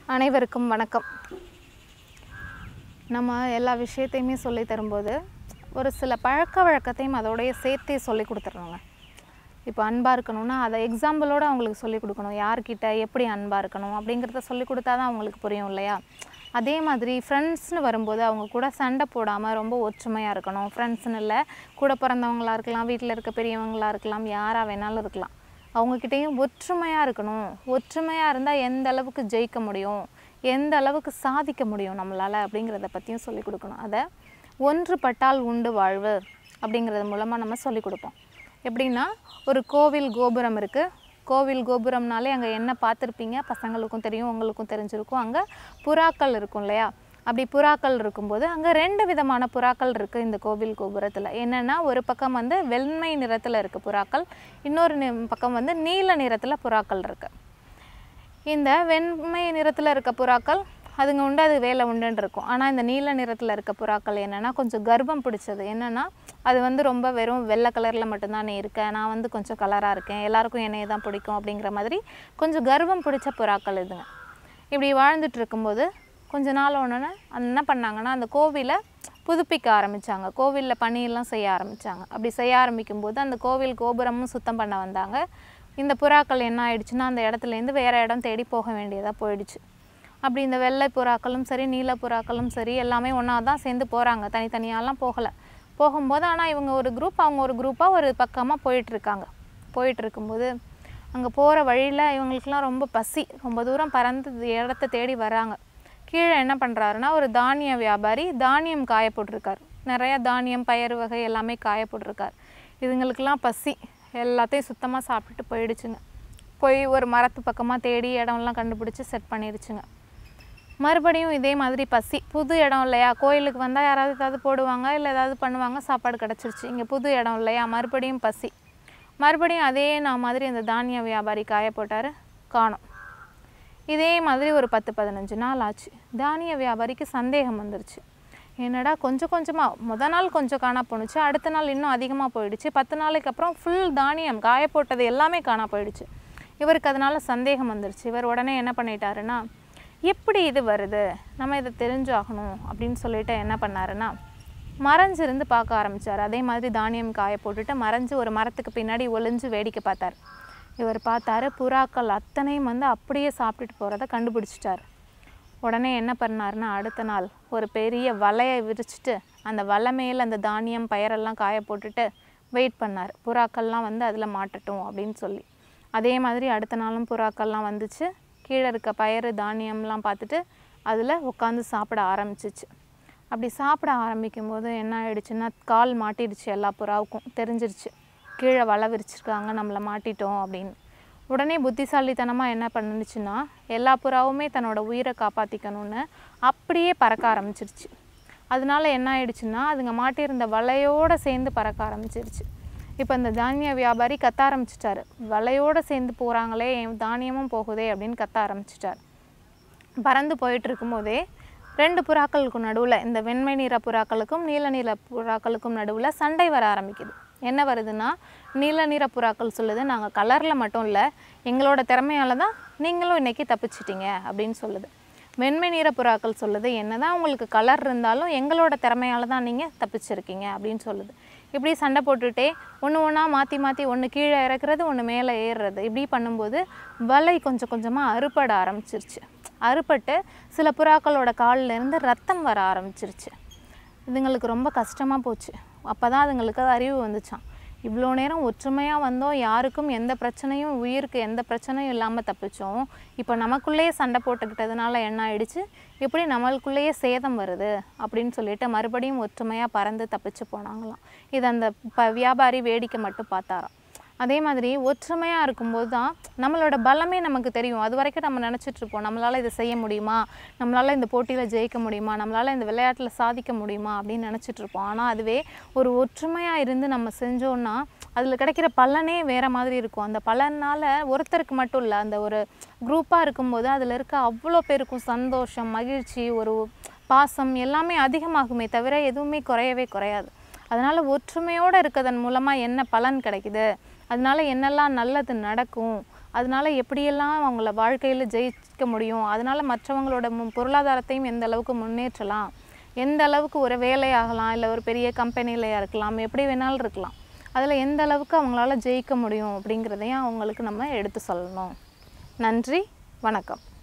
அனைவருக்கும் வணக்கம் நம்ம எல்லா விஷயத்தையுமே சொல்லி தரும்போது ஒரு சில பழக்க வழக்கத்தையும் அதோடய சேர்த்தே சொல்லி கொடுத்துட்றோங்க இப்போ அன்பாக இருக்கணும்னா அதை எக்ஸாம்பிளோட அவங்களுக்கு சொல்லி கொடுக்கணும் யார்கிட்ட எப்படி அன்பாக இருக்கணும் அப்படிங்கிறத சொல்லி கொடுத்தா தான் அவங்களுக்கு புரியும் இல்லையா அதே மாதிரி ஃப்ரெண்ட்ஸ்னு வரும்போது அவங்க கூட சண்டை போடாமல் ரொம்ப ஒற்றுமையாக இருக்கணும் ஃப்ரெண்ட்ஸ்னு இல்லை கூட பிறந்தவங்களா இருக்கலாம் வீட்டில் இருக்க பெரியவங்களா இருக்கலாம் யாராக வேணாலும் இருக்கலாம் அவங்கக்கிட்டேயும் ஒற்றுமையாக இருக்கணும் ஒற்றுமையாக இருந்தால் எந்த அளவுக்கு ஜெயிக்க முடியும் எந்த அளவுக்கு சாதிக்க முடியும் நம்மளால் அப்படிங்கிறத பற்றியும் சொல்லி கொடுக்கணும் அதை ஒன்றுபட்டால் உண்டு வாழ்வு அப்படிங்கிறது மூலமாக நம்ம சொல்லி கொடுப்போம் எப்படின்னா ஒரு கோவில் கோபுரம் இருக்குது கோவில் கோபுரம்னாலே அங்கே என்ன பார்த்துருப்பீங்க பசங்களுக்கும் தெரியும் உங்களுக்கும் தெரிஞ்சிருக்கும் அங்கே புறாக்கள் இருக்கும் இல்லையா அப்படி புறாக்கள் இருக்கும்போது அங்கே ரெண்டு விதமான புறாக்கள் இருக்குது இந்த கோவில் கோபுரத்தில் என்னென்னா ஒரு பக்கம் வந்து வெண்மை நிறத்தில் இருக்குது புறாக்கள் இன்னொரு நி- பக்கம் வந்து நீல நிறத்தில் புறாக்கள் இருக்குது இந்த வெண்மை நிறத்தில் இருக்க புறாக்கள் அதுங்க உண்டு அது வேலை உண்டுன்னு இருக்கும் ஆனால் இந்த நீல நிறத்தில் இருக்க புறாக்கள் என்னென்னா கொஞ்சம் கர்ப்பம் பிடிச்சது என்னென்னா அது வந்து ரொம்ப வெறும் வெள்ளை கலரில் மட்டும்தான் நீ இருக்க நான் வந்து கொஞ்சம் கலராக இருக்கேன் எல்லாருக்கும் என்னைய தான் பிடிக்கும் அப்படிங்கிற மாதிரி கொஞ்சம் கர்ப்பம் பிடிச்ச புறாக்கள் இதுங்க இப்படி வாழ்ந்துட்டு இருக்கும்போது கொஞ்ச நாள் ஒன்று என்ன பண்ணாங்கன்னா அந்த கோவிலை புதுப்பிக்க ஆரம்பித்தாங்க கோவிலில் பணியெல்லாம் செய்ய ஆரம்பித்தாங்க அப்படி செய்ய ஆரம்பிக்கும்போது அந்த கோவில் கோபுரமும் சுத்தம் பண்ண வந்தாங்க இந்த புறாக்கள் என்ன ஆயிடுச்சுன்னா அந்த இடத்துலேருந்து வேறு இடம் தேடி போக வேண்டியதாக போயிடுச்சு அப்படி இந்த வெள்ளை புறாக்களும் சரி நீல புறாக்களும் சரி எல்லாமே ஒன்றா தான் சேர்ந்து போகிறாங்க தனித்தனியாலாம் போகலை போகும்போது ஆனால் இவங்க ஒரு குரூப் அவங்க ஒரு குரூப்பாக ஒரு பக்கமாக போயிட்டுருக்காங்க போயிட்டு இருக்கும்போது அங்கே போகிற வழியில் இவங்களுக்குலாம் ரொம்ப பசி ரொம்ப தூரம் பறந்து இடத்த தேடி வராங்க கீழே என்ன பண்ணுறாருன்னா ஒரு தானிய வியாபாரி தானியம் காய போட்டிருக்காரு நிறைய தானியம் பயறு வகை எல்லாமே காய போட்டிருக்காரு இதுங்களுக்கெல்லாம் பசி எல்லாத்தையும் சுத்தமாக சாப்பிட்டுட்டு போயிடுச்சுங்க போய் ஒரு மரத்து பக்கமாக தேடி இடம்லாம் கண்டுபிடிச்சி செட் பண்ணிடுச்சுங்க மறுபடியும் இதே மாதிரி பசி புது இடம் இல்லையா கோயிலுக்கு வந்தால் யாராவது ஏதாவது போடுவாங்க இல்லை ஏதாவது பண்ணுவாங்க சாப்பாடு கிடச்சிருச்சு இங்கே புது இடம் இல்லையா மறுபடியும் பசி மறுபடியும் அதே நான் மாதிரி அந்த தானிய வியாபாரி காய போட்டார் காணோம் இதே மாதிரி ஒரு பத்து பதினஞ்சு நாள் ஆச்சு தானிய வியாபாரிக்கு சந்தேகம் வந்துருச்சு என்னடா கொஞ்சம் கொஞ்சமாக முத நாள் கொஞ்சம் காணா போணுச்சு அடுத்த நாள் இன்னும் அதிகமாக போயிடுச்சு பத்து நாளைக்கு அப்புறம் ஃபுல் தானியம் காய போட்டது எல்லாமே காணா போயிடுச்சு இவருக்கு அதனால் சந்தேகம் வந்துருச்சு இவர் உடனே என்ன பண்ணிட்டாருன்னா எப்படி இது வருது நம்ம இதை தெரிஞ்சாகணும் அப்படின்னு சொல்லிட்டு என்ன பண்ணாருன்னா மறைஞ்சிருந்து பார்க்க ஆரம்பிச்சார் அதே மாதிரி தானியம் காய போட்டுட்டு மறைஞ்சு ஒரு மரத்துக்கு பின்னாடி ஒளிஞ்சு வேடிக்கை பார்த்தார் இவர் பார்த்தாரு புறாக்கள் அத்தனையும் வந்து அப்படியே சாப்பிட்டுட்டு போகிறத கண்டுபிடிச்சிட்டாரு உடனே என்ன பண்ணாருன்னா அடுத்த நாள் ஒரு பெரிய வலையை விரிச்சிட்டு அந்த வலை மேலே அந்த தானியம் பயிரெல்லாம் காய போட்டுட்டு வெயிட் பண்ணார் புறாக்கள்லாம் வந்து அதில் மாட்டட்டும் அப்படின்னு சொல்லி அதே மாதிரி அடுத்த நாளும் புறாக்கள்லாம் வந்துச்சு கீழே இருக்க பயிறு தானியம்லாம் பார்த்துட்டு அதில் உட்காந்து சாப்பிட ஆரம்பிச்சிச்சு அப்படி சாப்பிட ஆரம்பிக்கும் போது என்ன ஆயிடுச்சுன்னா கால் மாட்டிடுச்சு எல்லா புறாவுக்கும் தெரிஞ்சிருச்சு கீழே வலை விரிச்சிருக்காங்க நம்மளை மாட்டிட்டோம் அப்படின்னு உடனே புத்திசாலித்தனமாக என்ன பண்ணுச்சுன்னா எல்லா புறாவுமே தன்னோட உயிரை காப்பாற்றிக்கணும்னு அப்படியே பறக்க ஆரம்பிச்சிருச்சு அதனால என்ன ஆயிடுச்சுன்னா அதுங்க மாட்டியிருந்த வலையோடு சேர்ந்து பறக்க ஆரம்பிச்சிருச்சு இப்போ இந்த தானிய வியாபாரி கத்த ஆரம்பிச்சிட்டாரு வலையோடு சேர்ந்து போகிறாங்களே என் தானியமும் போகுதே அப்படின்னு கத்த ஆரம்பிச்சிட்டார் பறந்து போயிட்டு இருக்கும்போதே ரெண்டு புறாக்களுக்கும் நடுவில் இந்த வெண்மை நிற புறாக்களுக்கும் நீல நிற புறாக்களுக்கும் நடுவில் சண்டை வர ஆரம்பிக்குது என்ன வருதுன்னா நீல நிற புறாக்கள் சொல்லுது நாங்கள் கலரில் மட்டும் இல்லை எங்களோட திறமையால தான் நீங்களும் இன்னைக்கு தப்பிச்சிட்டீங்க அப்படின்னு சொல்லுது வெண்மை நிற புறாக்கள் சொல்லுது என்னதான் உங்களுக்கு கலர் இருந்தாலும் எங்களோட திறமையால தான் நீங்கள் தப்பிச்சிருக்கீங்க அப்படின்னு சொல்லுது இப்படி சண்டை போட்டுட்டே ஒன்று ஒன்றா மாற்றி மாற்றி ஒன்று கீழே இறக்குறது ஒன்று மேலே ஏறுறது இப்படி பண்ணும்போது வலை கொஞ்சம் கொஞ்சமாக அறுபட ஆரம்பிச்சிருச்சு அறுபட்டு சில புறாக்களோட கால்ல இருந்து ரத்தம் வர ஆரம்பிச்சிருச்சு இதுங்களுக்கு ரொம்ப கஷ்டமாக போச்சு அப்போ தான் அதுங்களுக்கு அறிவு வந்துச்சான் இவ்வளோ நேரம் ஒற்றுமையாக வந்தோம் யாருக்கும் எந்த பிரச்சனையும் உயிருக்கு எந்த பிரச்சனையும் இல்லாமல் தப்பிச்சோம் இப்போ நமக்குள்ளேயே சண்டை போட்டுக்கிட்டதுனால என்ன ஆயிடுச்சு எப்படி நம்மளுக்குள்ளேயே சேதம் வருது அப்படின்னு சொல்லிட்டு மறுபடியும் ஒற்றுமையாக பறந்து தப்பிச்சு போனாங்களாம் இது அந்த ப வியாபாரி வேடிக்கை மட்டும் பார்த்தாராம் அதே மாதிரி ஒற்றுமையாக இருக்கும்போது தான் நம்மளோட பலமே நமக்கு தெரியும் அது வரைக்கும் நம்ம நினச்சிட்டு இருப்போம் நம்மளால் இதை செய்ய முடியுமா நம்மளால் இந்த போட்டியில் ஜெயிக்க முடியுமா நம்மளால் இந்த விளையாட்டில் சாதிக்க முடியுமா அப்படின்னு நினச்சிட்டு இருப்போம் ஆனால் அதுவே ஒரு ஒற்றுமையாக இருந்து நம்ம செஞ்சோன்னா அதில் கிடைக்கிற பலனே வேறு மாதிரி இருக்கும் அந்த பலனால் ஒருத்தருக்கு மட்டும் இல்லை அந்த ஒரு குரூப்பாக இருக்கும்போது அதில் இருக்க அவ்வளோ பேருக்கும் சந்தோஷம் மகிழ்ச்சி ஒரு பாசம் எல்லாமே அதிகமாகுமே தவிர எதுவுமே குறையவே குறையாது அதனால் ஒற்றுமையோடு இருக்கிறதன் மூலமாக என்ன பலன் கிடைக்குது அதனால என்னெல்லாம் நல்லது நடக்கும் அதனால எப்படியெல்லாம் அவங்கள வாழ்க்கையில் ஜெயிக்க முடியும் அதனால மற்றவங்களோட மு- பொருளாதாரத்தையும் எந்த அளவுக்கு முன்னேற்றலாம் எந்த அளவுக்கு ஒரு வேலையாகலாம் இல்லை ஒரு பெரிய கம்பெனியில் இருக்கலாம் எப்படி வேணாலும் இருக்கலாம் அதில் எந்த அளவுக்கு அவங்களால ஜெயிக்க முடியும் அப்படிங்கிறதையும் அவங்களுக்கு நம்ம எடுத்து சொல்லணும் நன்றி வணக்கம்